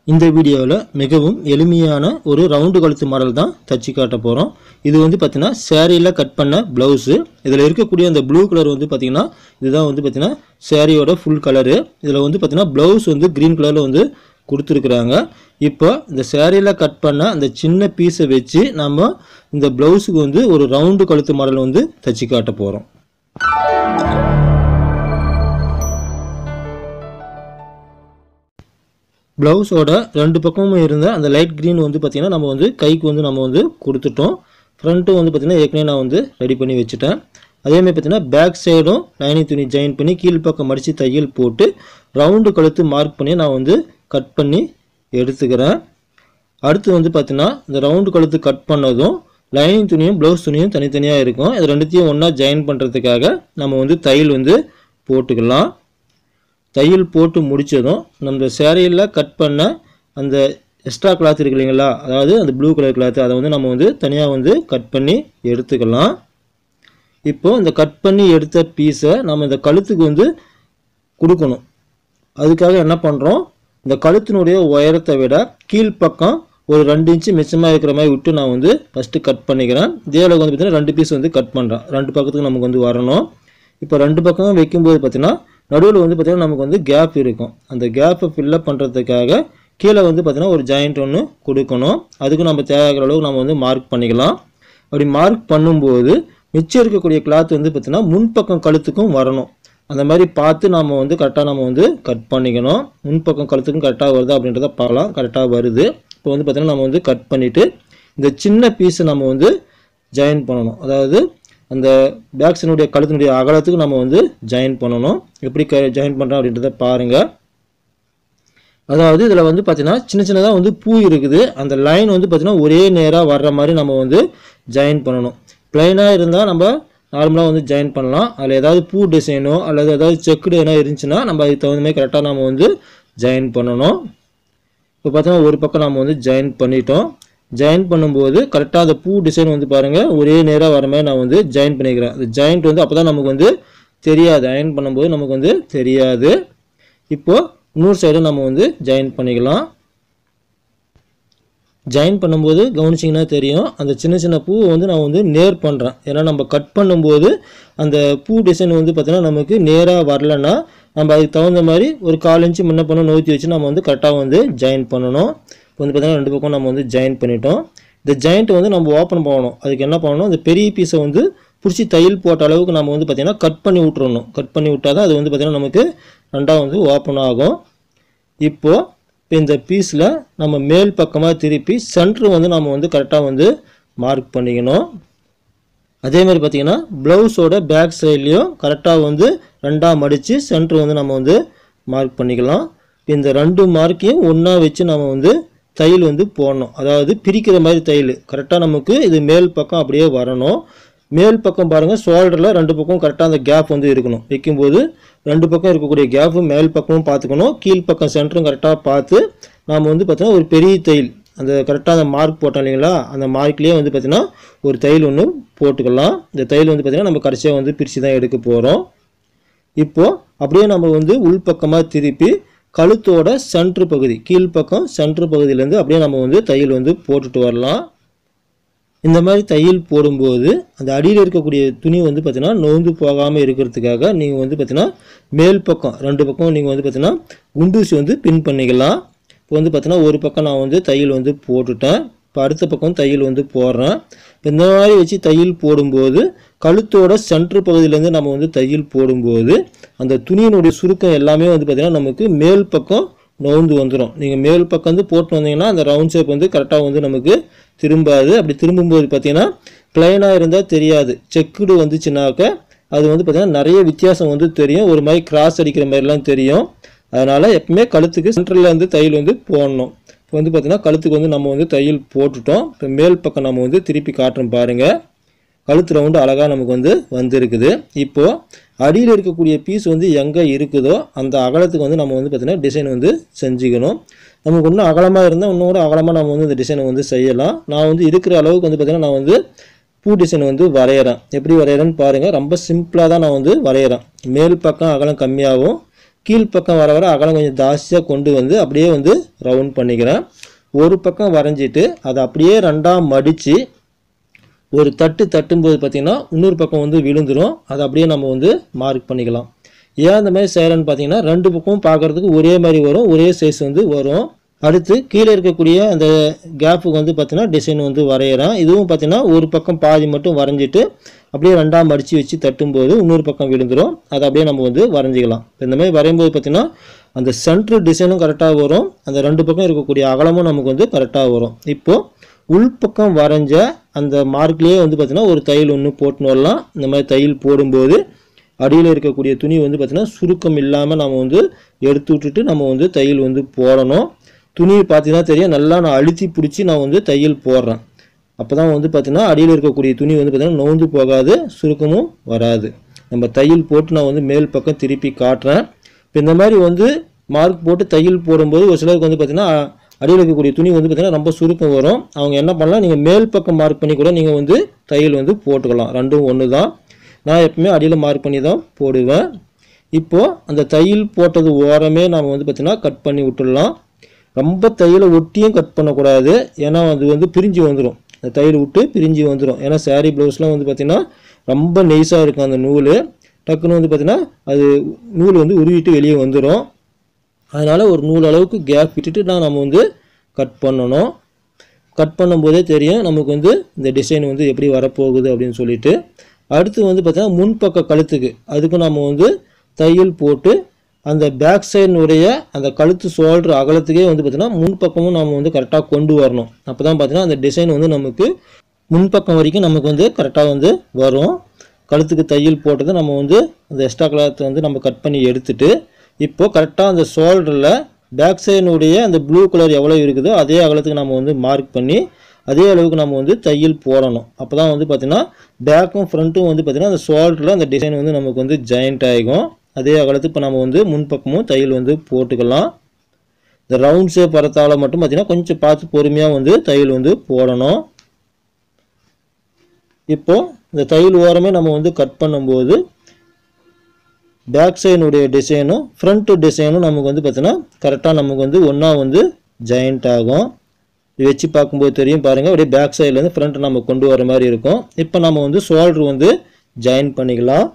இந்த வீடியோவில் மிகவும் எளிமையான ஒரு ரவுண்டு கழுத்து மாடல் தான் தச்சு காட்ட போகிறோம் இது வந்து பார்த்தீங்கன்னா சேரீயில் கட் பண்ண ப்ளவுஸு இதில் இருக்கக்கூடிய அந்த ப்ளூ கலர் வந்து பார்த்தீங்கன்னா இதுதான் வந்து பார்த்தீங்கன்னா சேரீயோட ஃபுல் கலரு இதில் வந்து பார்த்தீங்கன்னா ப்ளவுஸ் வந்து க்ரீன் கலரில் வந்து கொடுத்துருக்குறாங்க இப்போ இந்த சேரீயில் கட் பண்ண அந்த சின்ன பீஸை வச்சு நம்ம இந்த ப்ளவுஸுக்கு வந்து ஒரு ரவுண்டு கழுத்து மாடல் வந்து தச்சு காட்ட போகிறோம் ப்ளவுஸோட ரெண்டு பக்கமும் இருந்த அந்த லைட் க்ரீன் வந்து பார்த்திங்கன்னா நம்ம வந்து கைக்கு வந்து நம்ம வந்து கொடுத்துட்டோம் ஃப்ரண்ட்டும் வந்து பார்த்திங்கன்னா ஏற்கனவே நான் வந்து ரெடி பண்ணி வச்சுட்டேன் அதேமாதிரி பார்த்திங்கன்னா பேக் சைடும் லைனிங் துணி ஜாயின் பண்ணி கீழ்ப்பக்கம் மடித்து தையல் போட்டு ரவுண்டு கழுத்து மார்க் பண்ணி நான் வந்து கட் பண்ணி எடுத்துக்கிறேன் அடுத்து வந்து பார்த்திங்கன்னா இந்த ரவுண்டு கழுத்து கட் பண்ணதும் லைனிங் துணியும் ப்ளவுஸ் துணியும் தனித்தனியாக இருக்கும் இது ரெண்டுத்தையும் ஒன்றா ஜாயின் பண்ணுறதுக்காக நம்ம வந்து தையல் வந்து போட்டுக்கலாம் தையல் போட்டு முடித்ததும் நம்ம சேரீயில் கட் பண்ண அந்த எக்ஸ்ட்ரா கிளாத் இருக்கு இல்லைங்களா அதாவது அந்த ப்ளூ கலர் கிளாத் அதை வந்து நம்ம வந்து தனியாக வந்து கட் பண்ணி எடுத்துக்கலாம் இப்போது இந்த கட் பண்ணி எடுத்த பீஸை நம்ம இந்த கழுத்துக்கு வந்து கொடுக்கணும் அதுக்காக என்ன பண்ணுறோம் இந்த கழுத்தினுடைய உயரத்தை விட கீழ்ப்பக்கம் ஒரு ரெண்டு இன்ச்சு மிச்சமாக இருக்கிற மாதிரி விட்டு நான் வந்து ஃபஸ்ட்டு கட் பண்ணிக்கிறேன் இதே அளவுக்கு வந்து பார்த்தீங்கன்னா ரெண்டு பீஸ் வந்து கட் பண்ணுறேன் ரெண்டு பக்கத்துக்கு நமக்கு வந்து வரணும் இப்போ ரெண்டு பக்கம் வைக்கும்போது பார்த்தீங்கன்னா நடுவில் வந்து பார்த்திங்கன்னா நமக்கு வந்து கேப் இருக்கும் அந்த கேப்பை ஃபில்லப் பண்ணுறதுக்காக கீழே வந்து பார்த்திங்கன்னா ஒரு ஜாயிண்ட் ஒன்று கொடுக்கணும் அதுக்கு நம்ம தேவையான அளவுக்கு நம்ம வந்து மார்க் பண்ணிக்கலாம் அப்படி மார்க் பண்ணும்போது மிச்சம் இருக்கக்கூடிய கிளாத் வந்து பார்த்திங்கன்னா முன்பக்கம் கழுத்துக்கும் வரணும் அந்த மாதிரி பார்த்து நம்ம வந்து கரெக்டாக நம்ம வந்து கட் பண்ணிக்கணும் முன்பக்கம் கழுத்துக்கும் கரெக்டாக வருது அப்படின்றத பார்க்கலாம் கரெக்டாக வருது இப்போ வந்து பார்த்திங்கன்னா நம்ம வந்து கட் பண்ணிவிட்டு இந்த சின்ன பீஸை நம்ம வந்து ஜாயின் பண்ணணும் அதாவது அந்த பேக்ஸினுடைய கழுத்தினுடைய அகலத்துக்கு நம்ம வந்து ஜாயின் பண்ணணும் எப்படி க ஜாயின் பண்ணுறோம் அப்படின்றத பாருங்கள் அதாவது இதில் வந்து பார்த்தீங்கன்னா சின்ன சின்னதாக வந்து பூ இருக்குது அந்த லைன் வந்து பார்த்திங்கன்னா ஒரே நேராக வர்ற மாதிரி நம்ம வந்து ஜாயின் பண்ணணும் ப்ளைனாக இருந்தால் நம்ம நார்மலாக வந்து ஜாயின் பண்ணலாம் அதில் ஏதாவது பூ டிசைனோ அல்லது ஏதாவது செக்குடு எதனா இருந்துச்சுன்னா நம்ம அதுக்கு தகுந்த மாதிரி கரெக்டாக நம்ம வந்து ஜாயின் பண்ணணும் இப்போ பார்த்தீங்கன்னா ஒரு பக்கம் நம்ம வந்து ஜாயின் பண்ணிட்டோம் ஜாயின் பண்ணும்போது கரெக்டாக அந்த பூ டிசைன் வந்து பாருங்கள் ஒரே நேராக வர மாதிரி நான் வந்து ஜாயின் பண்ணிக்கிறேன் அந்த ஜாயிண்ட் வந்து அப்போ தான் நமக்கு வந்து தெரியாது அயன் பண்ணும்போது நமக்கு வந்து தெரியாது இப்போது இன்னொரு சைடும் நம்ம வந்து ஜாயின் பண்ணிக்கலாம் ஜாயின் பண்ணும்போது கவனிச்சிங்கன்னா தெரியும் அந்த சின்ன சின்ன பூ வந்து நான் வந்து நேர் பண்ணுறேன் ஏன்னா நம்ம கட் பண்ணும்போது அந்த பூ டிசைன் வந்து பார்த்திங்கன்னா நமக்கு நேராக வரலன்னா நம்ம அதுக்கு தகுந்த மாதிரி ஒரு கால் இன்ச்சு முன்ன பண்ண நோக்கி வச்சு நம்ம வந்து கரெக்டாக வந்து ஜாயின் பண்ணணும் இப்போ வந்து பார்த்திங்கன்னா ரெண்டு பக்கம் நம்ம வந்து ஜாயின் பண்ணிட்டோம் இந்த ஜாயிண்ட்டை வந்து நம்ம ஓப்பன் பண்ணணும் அதுக்கு என்ன பண்ணணும் இந்த பெரிய பீஸை வந்து பிடிச்சி தையல் போட்ட அளவுக்கு நம்ம வந்து பார்த்திங்கன்னா கட் பண்ணி விட்டுறணும் கட் பண்ணி விட்டால் தான் அது வந்து பார்த்திங்கன்னா நமக்கு ரெண்டாக வந்து ஓப்பன் ஆகும் இப்போது இப்போ இந்த பீஸில் நம்ம மேல் பக்கமாக திருப்பி சென்ட்ரு வந்து நம்ம வந்து கரெக்டாக வந்து மார்க் பண்ணிக்கணும் அதே மாதிரி பார்த்திங்கன்னா ப்ளவுஸோட பேக் சைட்லேயும் கரெக்டாக வந்து ரெண்டாக மடித்து சென்ட்ரு வந்து நம்ம வந்து மார்க் பண்ணிக்கலாம் இந்த ரெண்டு மார்க்கையும் ஒன்றா வச்சு நம்ம வந்து தையல் வந்து போடணும் அதாவது பிரிக்கிற மாதிரி தையல் கரெக்டாக நமக்கு இது மேல் பக்கம் அப்படியே வரணும் மேல் பக்கம் பாருங்கள் ஷோல்டரில் ரெண்டு பக்கம் கரெக்டாக அந்த கேப் வந்து இருக்கணும் வைக்கும்போது ரெண்டு பக்கம் இருக்கக்கூடிய கேப்பு மேல் பக்கமும் பார்த்துக்கணும் கீழ் பக்கம் சென்டரும் கரெக்டாக பார்த்து நாம் வந்து பார்த்தீங்கன்னா ஒரு பெரிய தையல் அந்த கரெக்டாக அந்த மார்க் போட்டோம் இல்லைங்களா அந்த மார்க்லேயே வந்து பார்த்திங்கன்னா ஒரு தையல் ஒன்று போட்டுக்கலாம் இந்த தையல் வந்து பார்த்திங்கன்னா நம்ம கடைசியாக வந்து பிரித்து தான் எடுக்க போகிறோம் இப்போது அப்படியே நம்ம வந்து உள்பக்கமாக திருப்பி கழுத்தோட சென்ட்ரு பகுதி கீழ்ப்பக்கம் சென்ட்ரு பகுதியிலேருந்து அப்படியே நம்ம வந்து தையல் வந்து போட்டுட்டு வரலாம் இந்த மாதிரி தையல் போடும்போது அந்த அடியில் இருக்கக்கூடிய துணி வந்து பார்த்திங்கன்னா நொந்து போகாமல் இருக்கிறதுக்காக நீங்கள் வந்து பார்த்திங்கன்னா மேல் பக்கம் ரெண்டு பக்கம் நீங்கள் வந்து பார்த்திங்கன்னா குண்டூசி வந்து பின் பண்ணிக்கலாம் இப்போ வந்து பார்த்திங்கன்னா ஒரு பக்கம் நான் வந்து தையல் வந்து போட்டுட்டேன் இப்போ அடுத்த பக்கம் தையல் வந்து போடுறேன் இப்போ இந்த மாதிரி வச்சு தையல் போடும்போது கழுத்தோட சென்ட்ரு பகுதியிலேருந்து நம்ம வந்து தையல் போடும்போது அந்த துணியினுடைய சுருக்கம் எல்லாமே வந்து பார்த்திங்கன்னா நமக்கு மேல் பக்கம் நவுந்து வந்துடும் நீங்கள் மேல் பக்கம் வந்து போட்டு வந்தீங்கன்னா அந்த ரவுண்ட் ஷேப் வந்து கரெக்டாக வந்து நமக்கு திரும்பாது அப்படி திரும்பும்போது பார்த்தீங்கன்னா ப்ளைனாக இருந்தால் தெரியாது செக்குடு வந்துச்சுனாக்க அது வந்து பார்த்திங்கன்னா நிறைய வித்தியாசம் வந்து தெரியும் ஒரு மாதிரி கிராஸ் அடிக்கிற மாதிரிலாம் தெரியும் அதனால் எப்பவுமே கழுத்துக்கு சென்டரில் வந்து தையல் வந்து போடணும் இப்போ வந்து பார்த்திங்கன்னா கழுத்துக்கு வந்து நம்ம வந்து தையல் போட்டுட்டோம் இப்போ மேல் பக்கம் நம்ம வந்து திருப்பி காட்டுறோம் பாருங்கள் கழுத்து ரவுண்டு அழகாக நமக்கு வந்து வந்திருக்குது இப்போது அடியில் இருக்கக்கூடிய பீஸ் வந்து எங்கே இருக்குதோ அந்த அகலத்துக்கு வந்து நம்ம வந்து பார்த்திங்கன்னா டிசைன் வந்து செஞ்சுக்கணும் நமக்கு இன்னும் அகலமாக இருந்தால் இன்னும் கூட அகலமாக நம்ம வந்து இந்த டிசைனை வந்து செய்யலாம் நான் வந்து இருக்கிற அளவுக்கு வந்து பார்த்திங்கன்னா நான் வந்து பூ டிசைன் வந்து வரைகிறேன் எப்படி வரைகிறேன்னு பாருங்கள் ரொம்ப சிம்பிளாக தான் நான் வந்து வரைகிறேன் மேல் பக்கம் அகலம் கம்மியாகவும் கீழ்ப்பக்கம் வர வர அகலம் கொஞ்சம் ஜாஸ்தியாக கொண்டு வந்து அப்படியே வந்து ரவுண்ட் பண்ணிக்கிறேன் ஒரு பக்கம் வரைஞ்சிட்டு அதை அப்படியே ரெண்டாக மடித்து ஒரு தட்டு தட்டும்போது பார்த்திங்கன்னா இன்னொரு பக்கம் வந்து விழுந்துடும் அதை அப்படியே நம்ம வந்து மார்க் பண்ணிக்கலாம் ஏன் இந்த மாதிரி செய்கிறேன்னு பார்த்தீங்கன்னா ரெண்டு பக்கமும் பார்க்குறதுக்கு ஒரே மாதிரி வரும் ஒரே சைஸ் வந்து வரும் அடுத்து கீழே இருக்கக்கூடிய அந்த கேப்புக்கு வந்து பார்த்தீங்கன்னா டிசைன் வந்து வரைகிறேன் இதுவும் பார்த்தீங்கன்னா ஒரு பக்கம் பாதி மட்டும் வரைஞ்சிட்டு அப்படியே ரெண்டாம் மடித்து வச்சு தட்டும்போது இன்னொரு பக்கம் விழுந்துடும் அதை அப்படியே நம்ம வந்து வரைஞ்சிக்கலாம் இப்ப இந்த மாதிரி வரையும்போது பார்த்தீங்கன்னா அந்த சென்ட்ரு டிசைனும் கரெக்டாக வரும் அந்த ரெண்டு பக்கம் இருக்கக்கூடிய அகலமும் நமக்கு வந்து கரெக்டாக வரும் இப்போது உள்பக்கம் வரைஞ்ச அந்த மார்க்லேயே வந்து பார்த்தீங்கன்னா ஒரு தையல் ஒன்று போட்டுன்னு வரலாம் இந்த மாதிரி தையல் போடும்போது அடியில் இருக்கக்கூடிய துணி வந்து பார்த்தீங்கன்னா சுருக்கம் இல்லாமல் நம்ம வந்து எடுத்து விட்டுட்டு நம்ம வந்து தையல் வந்து போடணும் துணியை பார்த்தீங்கன்னா தெரியும் நல்லா நான் அழுத்தி பிடிச்சி நான் வந்து தையல் போடுறேன் அப்போ தான் வந்து பார்த்தீங்கன்னா அடியில் இருக்கக்கூடிய துணி வந்து பார்த்தீங்கன்னா நொந்து போகாது சுருக்கமும் வராது நம்ம தையல் போட்டு நான் வந்து மேல் பக்கம் திருப்பி காட்டுறேன் இப்போ இந்த மாதிரி வந்து மார்க் போட்டு தையல் போடும்போது ஒரு சிலருக்கு வந்து பார்த்தீங்கன்னா அடியில் இருக்கக்கூடிய துணி வந்து பார்த்தீங்கன்னா ரொம்ப சுருக்கம் வரும் அவங்க என்ன பண்ணலாம் நீங்கள் மேல் பக்கம் மார்க் பண்ணி கூட நீங்கள் வந்து தையல் வந்து போட்டுக்கலாம் ரெண்டும் ஒன்று தான் நான் எப்பவுமே அடியில் மார்க் பண்ணி தான் போடுவேன் இப்போது அந்த தையல் போட்டது ஓரமே நம்ம வந்து பார்த்தீங்கன்னா கட் பண்ணி விட்டுடலாம் ரொம்ப தையலை ஒட்டியும் கட் பண்ணக்கூடாது ஏன்னா அது வந்து பிரிஞ்சு வந்துடும் அந்த தையல் விட்டு பிரிஞ்சு வந்துடும் ஏன்னா saree ப்ளவுஸ்லாம் வந்து பார்த்திங்கன்னா ரொம்ப நெய்ஸாக இருக்கும் அந்த நூல் டக்குன்னு வந்து பார்த்திங்கன்னா அது நூல் வந்து உருவிட்டு வெளியே வந்துடும் அதனால் ஒரு நூல் அளவுக்கு கேப் விட்டுட்டு தான் நம்ம வந்து கட் பண்ணணும் கட் பண்ணும்போதே தெரியும் நமக்கு வந்து இந்த டிசைன் வந்து எப்படி வரப்போகுது அப்படின்னு சொல்லிட்டு அடுத்து வந்து பார்த்தீங்கன்னா முன்பக்க கழுத்துக்கு அதுக்கு நம்ம வந்து தையல் போட்டு அந்த பேக் சைடுனுடைய அந்த கழுத்து ஷோல்டர் அகலத்துக்கே வந்து பார்த்தீங்கன்னா முன்பக்கமும் நம்ம வந்து கரெக்டாக கொண்டு வரணும் அப்போ தான் பார்த்தீங்கன்னா அந்த டிசைன் வந்து நமக்கு முன்பக்கம் வரைக்கும் நமக்கு வந்து கரெக்டாக வந்து வரும் கழுத்துக்கு தையல் போட்டது நம்ம வந்து அந்த எக்ஸ்ட்ரா கிளாத்தை வந்து நம்ம கட் பண்ணி எடுத்துட்டு இப்போ கரெக்டாக அந்த ஷோல்டரில் பேக் சைடுனுடைய அந்த ப்ளூ கலர் எவ்வளோ இருக்குதோ அதே அகலத்துக்கு நம்ம வந்து மார்க் பண்ணி அதே அளவுக்கு நம்ம வந்து தையல் போடணும் அப்போ தான் வந்து பார்த்திங்கன்னா பேக்கும் ஃப்ரண்ட்டும் வந்து பார்த்திங்கன்னா அந்த ஷோல்டரில் அந்த டிசைன் வந்து நமக்கு வந்து ஜாயிண்ட் ஆகும் அதே அகலத்துக்கு இப்போ நம்ம வந்து முன்பக்கமும் தையல் வந்து போட்டுக்கலாம் இந்த ரவுண்ட் ஷேப் வரத்தால் மட்டும் பார்த்திங்கன்னா கொஞ்சம் பார்த்து பொறுமையாக வந்து தையல் வந்து போடணும் இப்போ இந்த தையல் ஓரமே நம்ம வந்து கட் பண்ணும்போது பேக் சைடுடைய டிசைனும் ஃப்ரண்ட் டிசைனும் நமக்கு வந்து பார்த்தீங்கன்னா கரெக்டாக நமக்கு வந்து ஒன்றா வந்து ஜாயிண்ட் ஆகும் இது வச்சு பார்க்கும்போது தெரியும் பாருங்கள் அப்படியே பேக் சைட்லேருந்து ஃப்ரண்ட் நம்ம கொண்டு வர மாதிரி இருக்கும் இப்போ நம்ம வந்து ஷோல்டர் வந்து ஜாயின் பண்ணிக்கலாம்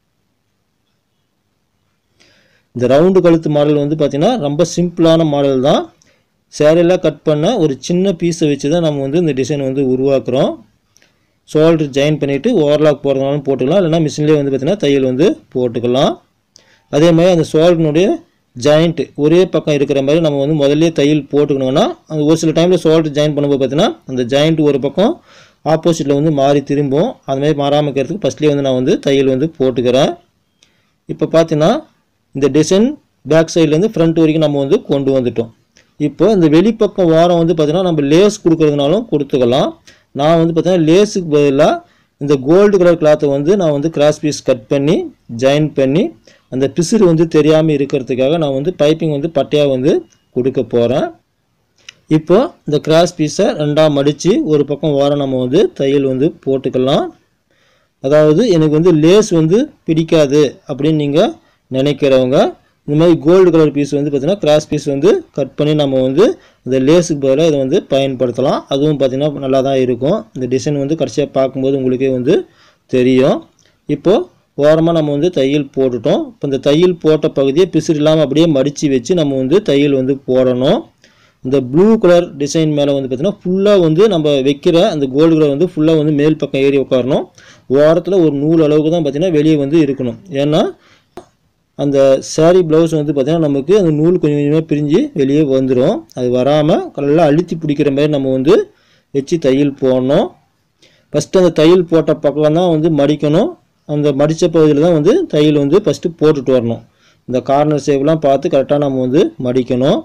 இந்த ரவுண்டு கழுத்து மாடல் வந்து பார்த்திங்கன்னா ரொம்ப சிம்பிளான மாடல் தான் சேரீலாம் கட் பண்ண ஒரு சின்ன பீஸை வச்சு தான் நம்ம வந்து இந்த டிசைன் வந்து உருவாக்குறோம் ஷோல்டர் ஜாயின் பண்ணிவிட்டு ஓவர்லாக் போடுறதுனாலும் போட்டுக்கலாம் இல்லைனா மிஷின்லேயே வந்து பார்த்திங்கன்னா தையல் வந்து போட்டுக்கலாம் அதே மாதிரி அந்த ஷோல்டனுடைய ஜாயிண்ட் ஒரே பக்கம் இருக்கிற மாதிரி நம்ம வந்து முதல்ல தையல் போட்டுக்கணும்னா அந்த ஒரு சில டைமில் ஷோல்டர் ஜாயின் பண்ணும்போது பார்த்தீங்கன்னா அந்த ஜாயிண்ட் ஒரு பக்கம் ஆப்போசிட்டில் வந்து மாறி திரும்பும் அது மாதிரி மாறாமல் இருக்கிறதுக்கு ஃபஸ்ட்லேயே வந்து நான் வந்து தையல் வந்து போட்டுக்கிறேன் இப்போ பார்த்தீங்கன்னா இந்த டிசைன் பேக் சைட்லேருந்து ஃப்ரண்ட் வரைக்கும் நம்ம வந்து கொண்டு வந்துட்டோம் இப்போ இந்த வெளிப்பக்கம் வாரம் வந்து பார்த்தீங்கன்னா நம்ம லேஸ் கொடுக்கறதுனாலும் கொடுத்துக்கலாம் நான் வந்து பார்த்தீங்கன்னா லேஸுக்கு பதிலாக இந்த கோல்டு கலர் கிளாத்தை வந்து நான் வந்து கிராஸ் பீஸ் கட் பண்ணி ஜாயின் பண்ணி அந்த பிசுறு வந்து தெரியாமல் இருக்கிறதுக்காக நான் வந்து பைப்பிங் வந்து பட்டையாக வந்து கொடுக்க போகிறேன் இப்போ இந்த கிராஸ் பீஸை ரெண்டாக மடித்து ஒரு பக்கம் வாரம் நம்ம வந்து தையல் வந்து போட்டுக்கலாம் அதாவது எனக்கு வந்து லேஸ் வந்து பிடிக்காது அப்படின்னு நீங்கள் நினைக்கிறவங்க இந்த மாதிரி கோல்டு கலர் பீஸ் வந்து பார்த்தீங்கன்னா கிராஸ் பீஸ் வந்து கட் பண்ணி நம்ம வந்து இந்த லேஸுக்கு பதிலாக இதை வந்து பயன்படுத்தலாம் அதுவும் பார்த்திங்கன்னா நல்லா தான் இருக்கும் இந்த டிசைன் வந்து கடைசியாக பார்க்கும்போது உங்களுக்கே வந்து தெரியும் இப்போது ஓரமாக நம்ம வந்து தையல் போட்டுட்டோம் இப்போ இந்த தையல் போட்ட பகுதியை பிசுறு இல்லாமல் அப்படியே மடித்து வச்சு நம்ம வந்து தையல் வந்து போடணும் இந்த ப்ளூ கலர் டிசைன் மேலே வந்து பார்த்திங்கன்னா ஃபுல்லாக வந்து நம்ம வைக்கிற அந்த கோல்டு கலர் வந்து ஃபுல்லாக வந்து மேல் பக்கம் ஏறி உட்காரணும் ஓரத்தில் ஒரு நூல் அளவுக்கு தான் பார்த்திங்கன்னா வெளியே வந்து இருக்கணும் ஏன்னா அந்த saree ப்ளவுஸ் வந்து பார்த்திங்கன்னா நமக்கு அந்த நூல் கொஞ்சம் கொஞ்சமாக பிரிஞ்சு வெளியே வந்துடும் அது வராமல் நல்லா அழுத்தி பிடிக்கிற மாதிரி நம்ம வந்து வச்சு தையல் போடணும் ஃபஸ்ட்டு அந்த தையல் போட்ட பக்கம் தான் வந்து மடிக்கணும் அந்த மடித்த பகுதியில் தான் வந்து தையல் வந்து ஃபஸ்ட்டு போட்டுட்டு வரணும் இந்த கார்னர் ஷேப்லாம் பார்த்து கரெக்டாக நம்ம வந்து மடிக்கணும்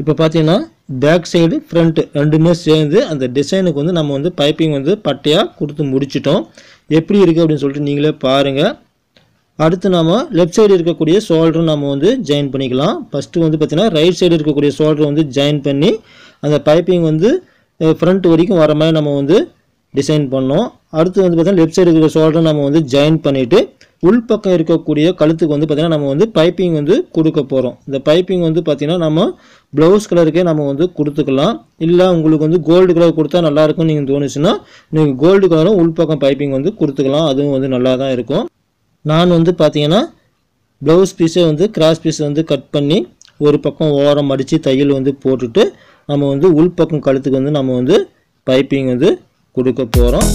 இப்போ பார்த்தீங்கன்னா பேக் சைடு ஃப்ரண்ட்டு ரெண்டுமே சேர்ந்து அந்த டிசைனுக்கு வந்து நம்ம வந்து பைப்பிங் வந்து பட்டையாக கொடுத்து முடிச்சிட்டோம் எப்படி இருக்குது அப்படின்னு சொல்லிட்டு நீங்களே பாருங்கள் அடுத்து நாம லெஃப்ட் சைடு இருக்கக்கூடிய ஷோல்டரும் நம்ம வந்து ஜாயின் பண்ணிக்கலாம் ஃபஸ்ட்டு வந்து பார்த்தீங்கன்னா ரைட் சைடு இருக்கக்கூடிய ஷோல்டர் வந்து ஜாயின் பண்ணி அந்த பைப்பிங் வந்து ஃப்ரண்ட் வரைக்கும் வர மாதிரி நம்ம வந்து டிசைன் பண்ணோம் அடுத்து வந்து பார்த்தீங்கன்னா லெஃப்ட் சைடு இருக்கிற ஷோல்டர் நம்ம வந்து ஜாயின் பண்ணிவிட்டு உள்பக்கம் இருக்கக்கூடிய கழுத்துக்கு வந்து பார்த்தீங்கன்னா நம்ம வந்து பைப்பிங் வந்து கொடுக்க போகிறோம் இந்த பைப்பிங் வந்து பார்த்தீங்கன்னா நம்ம ப்ளவுஸ் கலருக்கே நம்ம வந்து கொடுத்துக்கலாம் இல்லை உங்களுக்கு வந்து கோல்டு கலர் கொடுத்தா நல்லாயிருக்கும் நீங்கள் தோணுச்சுன்னா நீங்கள் கோல்டு கலரும் உள்பக்கம் பைப்பிங் வந்து கொடுத்துக்கலாம் அதுவும் வந்து நல்லா தான் இருக்கும் நான் வந்து பார்த்தீங்கன்னா ப்ளவுஸ் பீஸை வந்து கிராஸ் பீஸ் வந்து கட் பண்ணி ஒரு பக்கம் ஓரம் அடித்து தையல் வந்து போட்டுட்டு நம்ம வந்து உள்பக்கம் கழுத்துக்கு வந்து நம்ம வந்து பைப்பிங் வந்து கொடுக்க போகிறோம்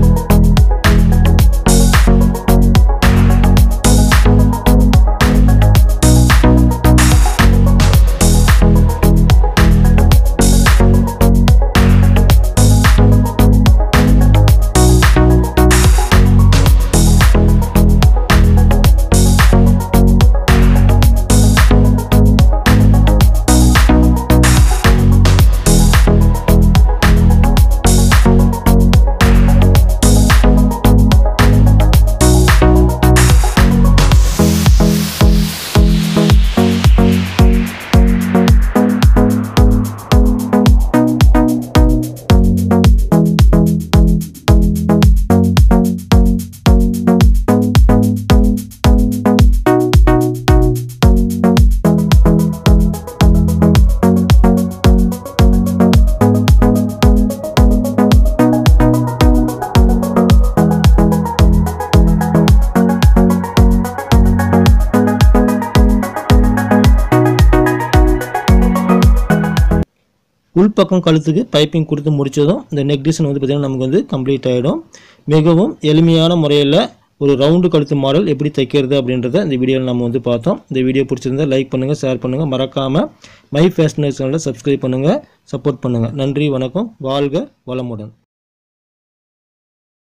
உள்பக்கம் கழுத்துக்கு பைப்பிங் கொடுத்து முடிச்சதும் இந்த நெக் டிசைன் வந்து பார்த்திங்கன்னா நமக்கு வந்து கம்ப்ளீட் ஆகிடும் மிகவும் எளிமையான முறையில் ஒரு ரவுண்டு கழுத்து மாடல் எப்படி தைக்கிறது அப்படின்றத இந்த வீடியோவில் நம்ம வந்து பார்த்தோம் இந்த வீடியோ பிடிச்சிருந்தா லைக் பண்ணுங்கள் ஷேர் பண்ணுங்கள் மறக்காமல் மை ஃபேஷனர் சேனலை சப்ஸ்கிரைப் பண்ணுங்கள் சப்போர்ட் பண்ணுங்கள் நன்றி வணக்கம் வாழ்க வளமுடன்